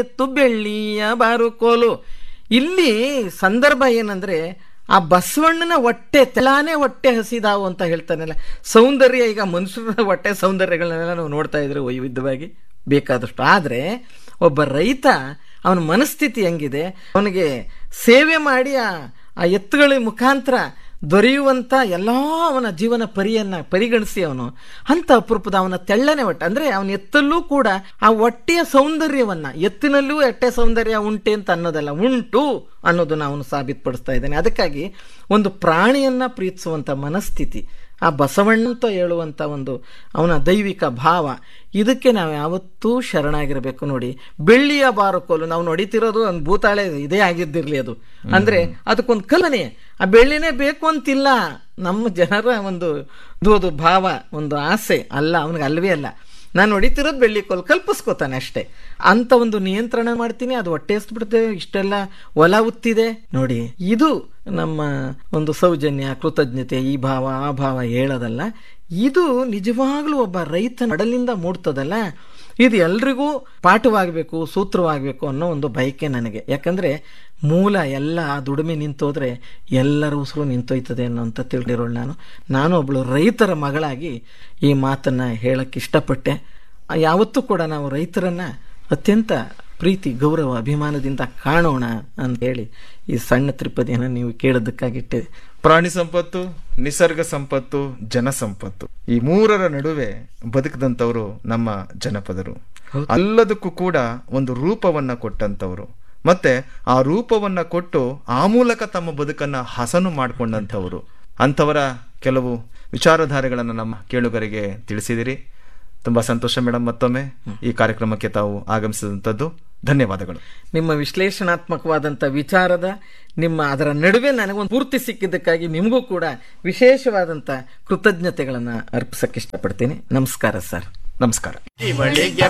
ಎತ್ತು ಬೆಳ್ಳಿಯ ಬಾರುಕೋಲು ಇಲ್ಲಿ ಸಂದರ್ಭ ಏನಂದ್ರೆ ಆ ಬಸವಣ್ಣನ ಹೊಟ್ಟೆ ತೆಲಾನೇ ಹೊಟ್ಟೆ ಹಸಿದಾವು ಅಂತ ಹೇಳ್ತಾನಲ್ಲ ಸೌಂದರ್ಯ ಈಗ ಮನುಷ್ಯರ ಹೊಟ್ಟೆ ಸೌಂದರ್ಯಗಳನ್ನೆಲ್ಲ ನಾವು ನೋಡ್ತಾ ಇದ್ರೆ ವೈವಿಧ್ಯವಾಗಿ ಬೇಕಾದಷ್ಟು ಆದರೆ ಒಬ್ಬ ರೈತ ಅವನ ಮನಸ್ಥಿತಿ ಹೆಂಗಿದೆ ಅವನಿಗೆ ಸೇವೆ ಮಾಡಿ ಆ ಆ ಎತ್ತುಗಳ ಮುಖಾಂತರ ದೊರೆಯುವಂಥ ಎಲ್ಲ ಅವನ ಜೀವನ ಪರಿಯನ್ನ ಪರಿಗಣಿಸಿ ಅವನು ಅಂತ ಅಪರೂಪದ ಅವನ ತೆಳ್ಳನೆ ಹೊಟ್ಟೆ ಅಂದ್ರೆ ಅವನ ಎತ್ತಲ್ಲೂ ಕೂಡ ಆ ಹೊಟ್ಟೆಯ ಸೌಂದರ್ಯವನ್ನ ಎತ್ತಿನಲ್ಲೂ ಹೊಟ್ಟೆ ಸೌಂದರ್ಯ ಉಂಟೆ ಅಂತ ಅನ್ನೋದಲ್ಲ ಉಂಟು ಅನ್ನೋದನ್ನ ಅವನು ಸಾಬೀತುಪಡಿಸ್ತಾ ಇದ್ದಾನೆ ಅದಕ್ಕಾಗಿ ಒಂದು ಪ್ರಾಣಿಯನ್ನ ಪ್ರೀತಿಸುವಂತ ಮನಸ್ಥಿತಿ ಆ ಬಸವಣ್ಣ ಅಂತ ಹೇಳುವಂತ ಒಂದು ಅವನ ದೈವಿಕ ಭಾವ ಇದಕ್ಕೆ ನಾವು ಯಾವತ್ತೂ ಶರಣಾಗಿರಬೇಕು ನೋಡಿ ಬೆಳ್ಳಿಯ ಬಾರಕೋಲು ನಾವು ನೋಡಿತಿರೋದು ಒಂದು ಭೂತಾಳೆ ಇದೇ ಆಗಿದ್ದಿರ್ಲಿ ಅದು ಅಂದ್ರೆ ಅದಕ್ಕೊಂದು ಕಲ್ಪನೆ ಆ ಬೆಳ್ಳಿನೇ ಬೇಕು ಅಂತಿಲ್ಲ ನಮ್ಮ ಜನರ ಒಂದು ಇದು ಅದು ಭಾವ ಒಂದು ಆಸೆ ಅಲ್ಲ ಅವನಿಗೆ ಅಲ್ವೇ ಅಲ್ಲ ನಾನು ಹೊಡಿತಿರೋದು ಬೆಳ್ಳಿ ಕೋಲು ಕಲ್ಪಿಸ್ಕೋತಾನೆ ಅಷ್ಟೇ ಅಂತ ಒಂದು ನಿಯಂತ್ರಣ ಮಾಡ್ತೀನಿ ಅದು ಹೊಟ್ಟೆ ಬಿಡ್ತೇವೆ ಇಷ್ಟೆಲ್ಲ ಒಲ ಉತ್ತಿದೆ ನೋಡಿ ಇದು ನಮ್ಮ ಒಂದು ಸೌಜನ್ಯ ಕೃತಜ್ಞತೆ ಈ ಭಾವ ಆ ಭಾವ ಹೇಳೋದಲ್ಲ ಇದು ನಿಜವಾಗ್ಲೂ ಒಬ್ಬ ರೈತನ ಒಡಲಿಂದ ಮೂಡ್ತದಲ್ಲ ಇದು ಎಲ್ರಿಗೂ ಪಾಠವಾಗಬೇಕು ಸೂತ್ರವಾಗಬೇಕು ಅನ್ನೋ ಒಂದು ಬಯಕೆ ನನಗೆ ಯಾಕಂದ್ರೆ ಮೂಲ ಎಲ್ಲ ಆ ದುಡಿಮೆ ನಿಂತೋದ್ರೆ ಎಲ್ಲರ ಉಸಿರು ನಿಂತೋಯ್ತದೆ ಅನ್ನೋಂಥ ತಿಳಿದಿರೋಳು ನಾನು ನಾನು ಒಬ್ಳು ರೈತರ ಮಗಳಾಗಿ ಈ ಮಾತನ್ನ ಹೇಳಕ್ಕೆ ಇಷ್ಟಪಟ್ಟೆ ಯಾವತ್ತೂ ಕೂಡ ನಾವು ರೈತರನ್ನ ಅತ್ಯಂತ ಪ್ರೀತಿ ಗೌರವ ಅಭಿಮಾನದಿಂದ ಕಾಣೋಣ ಅಂತ ಹೇಳಿ ಈ ಸಣ್ಣ ತ್ರಿಪದಿಯನ್ನು ನೀವು ಕೇಳೋದಕ್ಕಾಗಿಟ್ಟೆ ಪ್ರಾಣಿ ಸಂಪತ್ತು ನಿಸರ್ಗ ಸಂಪತ್ತು ಜನ ಸಂಪತ್ತು ಈ ಮೂರರ ನಡುವೆ ಬದುಕದಂತವರು ನಮ್ಮ ಜನಪದರು ಎಲ್ಲದಕ್ಕೂ ಕೂಡ ಒಂದು ರೂಪವನ್ನ ಕೊಟ್ಟಂತವರು ಮತ್ತೆ ಆ ರೂಪವನ್ನ ಕೊಟ್ಟು ಆ ಮೂಲಕ ತಮ್ಮ ಬದುಕನ್ನ ಹಸನು ಮಾಡಿಕೊಂಡಂಥವರು ಅಂಥವರ ಕೆಲವು ವಿಚಾರಧಾರೆಗಳನ್ನು ನಮ್ಮ ಕೇಳುಗರಿಗೆ ತಿಳಿಸಿದಿರಿ ತುಂಬಾ ಸಂತೋಷ ಮೇಡಮ್ ಮತ್ತೊಮ್ಮೆ ಈ ಕಾರ್ಯಕ್ರಮಕ್ಕೆ ತಾವು ಆಗಮಿಸಿದಂಥದ್ದು ಧನ್ಯವಾದಗಳು ನಿಮ್ಮ ವಿಶ್ಲೇಷಣಾತ್ಮಕವಾದಂಥ ವಿಚಾರದ ನಿಮ್ಮ ಅದರ ನಡುವೆ ನನಗೊಂದು ಪೂರ್ತಿ ಸಿಕ್ಕಿದ್ದಕ್ಕಾಗಿ ನಿಮಗೂ ಕೂಡ ವಿಶೇಷವಾದಂಥ ಕೃತಜ್ಞತೆಗಳನ್ನು ಅರ್ಪಿಸಕ್ಕೆ ಇಷ್ಟಪಡ್ತೀನಿ ನಮಸ್ಕಾರ ಸರ್ ನಮಸ್ಕಾರ ಇವಳಿಗೆ